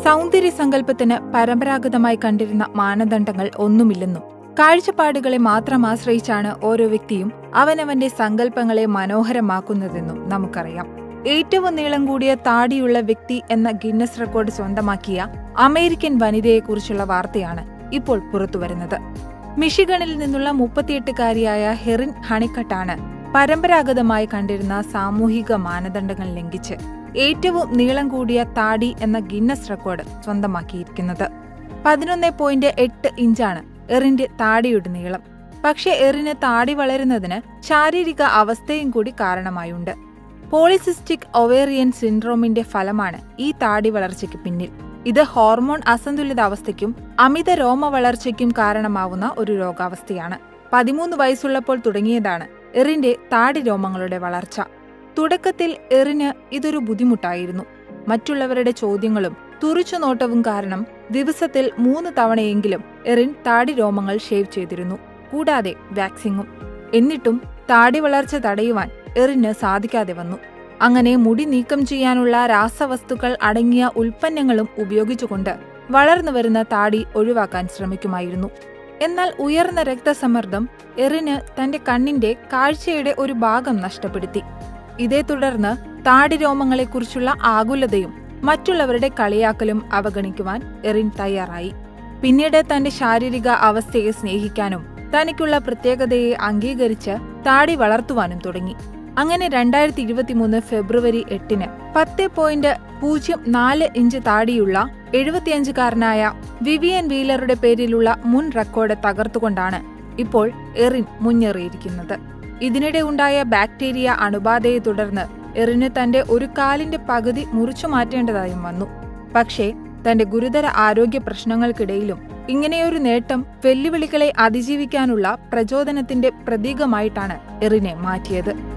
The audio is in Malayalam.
സൗന്ദര്യ സങ്കല്പത്തിന് പരമ്പരാഗതമായി കണ്ടിരുന്ന മാനദണ്ഡങ്ങൾ ഒന്നുമില്ലെന്നും കാഴ്ചപ്പാടുകളെ മാത്രം ആശ്രയിച്ചാണ് ഓരോ വ്യക്തിയും അവനവന്റെ സങ്കല്പങ്ങളെ മനോഹരമാക്കുന്നതെന്നും നമുക്കറിയാം ഏറ്റവും നീളം കൂടിയ താടിയുള്ള വ്യക്തി എന്ന ഗിന്നസ് റെക്കോർഡ് സ്വന്തമാക്കിയ അമേരിക്കൻ വനിതയെക്കുറിച്ചുള്ള വാർത്തയാണ് ഇപ്പോൾ പുറത്തുവരുന്നത് മിഷിഗണിൽ നിന്നുള്ള മുപ്പത്തിയെട്ടുകാരിയായ ഹെറിൻ ഹണിക്കട്ടാണ് പരമ്പരാഗതമായി കണ്ടിരുന്ന സാമൂഹിക മാനദണ്ഡങ്ങൾ ലംഘിച്ച് ഏറ്റവും നീളം കൂടിയ താടി എന്ന ഗിന്നസ് റെക്കോർഡ് സ്വന്തമാക്കിയിരിക്കുന്നത് പതിനൊന്ന് പോയിന്റ് എട്ട് ഇഞ്ചാണ് എറിന്റെ താടിയുടെ നീളം പക്ഷേ എറിന് താടി വളരുന്നതിന് ശാരീരിക അവസ്ഥയും കൂടി കാരണമായുണ്ട് പോളിസിസ്റ്റിക് ഒവേറിയൻ സിൻഡ്രോമിന്റെ ഫലമാണ് ഈ താടി വളർച്ചയ്ക്ക് പിന്നിൽ ഇത് ഹോർമോൺ അസന്തുലിതാവസ്ഥയ്ക്കും അമിത രോമ വളർച്ചയ്ക്കും കാരണമാവുന്ന ഒരു രോഗാവസ്ഥയാണ് പതിമൂന്ന് വയസ്സുള്ളപ്പോൾ തുടങ്ങിയതാണ് എറിന്റെ താടി രോമങ്ങളുടെ വളർച്ച തുടക്കത്തിൽ എറിന് ഇതൊരു ബുദ്ധിമുട്ടായിരുന്നു മറ്റുള്ളവരുടെ ചോദ്യങ്ങളും തുറിച്ചുനോട്ടവും കാരണം ദിവസത്തിൽ മൂന്ന് തവണയെങ്കിലും എറിൻ താടി രോമങ്ങൾ ഷേവ് ചെയ്തിരുന്നു കൂടാതെ വാക്സിങ്ങും എന്നിട്ടും താടി വളർച്ച തടയുവാൻ എറിന് സാധിക്കാതെ വന്നു അങ്ങനെ മുടി നീക്കം ചെയ്യാനുള്ള രാസവസ്തുക്കൾ അടങ്ങിയ ഉൽപ്പന്നങ്ങളും ഉപയോഗിച്ചുകൊണ്ട് വളർന്നു വരുന്ന താടി ഒഴിവാക്കാൻ ശ്രമിക്കുമായിരുന്നു എന്നാൽ ഉയർന്ന രക്തസമ്മർദ്ദം എറിന് തന്റെ കണ്ണിന്റെ കാഴ്ചയുടെ ഒരു ഭാഗം നഷ്ടപ്പെടുത്തി ഇതേ തുടർന്ന് താടി രോമങ്ങളെക്കുറിച്ചുള്ള ആകുലതയും മറ്റുള്ളവരുടെ കളിയാക്കലും അവഗണിക്കുവാൻ എറിൻ തയ്യാറായി പിന്നീട് തന്റെ ശാരീരിക അവസ്ഥയെ സ്നേഹിക്കാനും തനിക്കുള്ള പ്രത്യേകതയെ അംഗീകരിച്ച് താടി വളർത്തുവാനും തുടങ്ങി അങ്ങനെ രണ്ടായിരത്തി ഇരുപത്തിമൂന്ന് ഫെബ്രുവരി എട്ടിന് പത്ത് പോയിന്റ് പൂജ്യം നാല് ഇഞ്ച് താടിയുള്ള എഴുപത്തിയഞ്ചുകാരനായ വിവിയൻ വീലറുടെ പേരിലുള്ള മുൻ റെക്കോർഡ് തകർത്തുകൊണ്ടാണ് ഇപ്പോൾ എറിൻ മുന്നേറിയിരിക്കുന്നത് ഇതിനിടെ ഉണ്ടായ ബാക്ടീരിയ അണുബാധയെ തുടർന്ന് എറിന് തന്റെ ഒരു കാലിന്റെ പകുതി മുറിച്ചു മാറ്റേണ്ടതായും വന്നു പക്ഷേ തന്റെ ഗുരുതര ആരോഗ്യ പ്രശ്നങ്ങൾക്കിടയിലും ഇങ്ങനെയൊരു നേട്ടം വെല്ലുവിളികളെ അതിജീവിക്കാനുള്ള പ്രചോദനത്തിന്റെ പ്രതീകമായിട്ടാണ് എറിനെ മാറ്റിയത്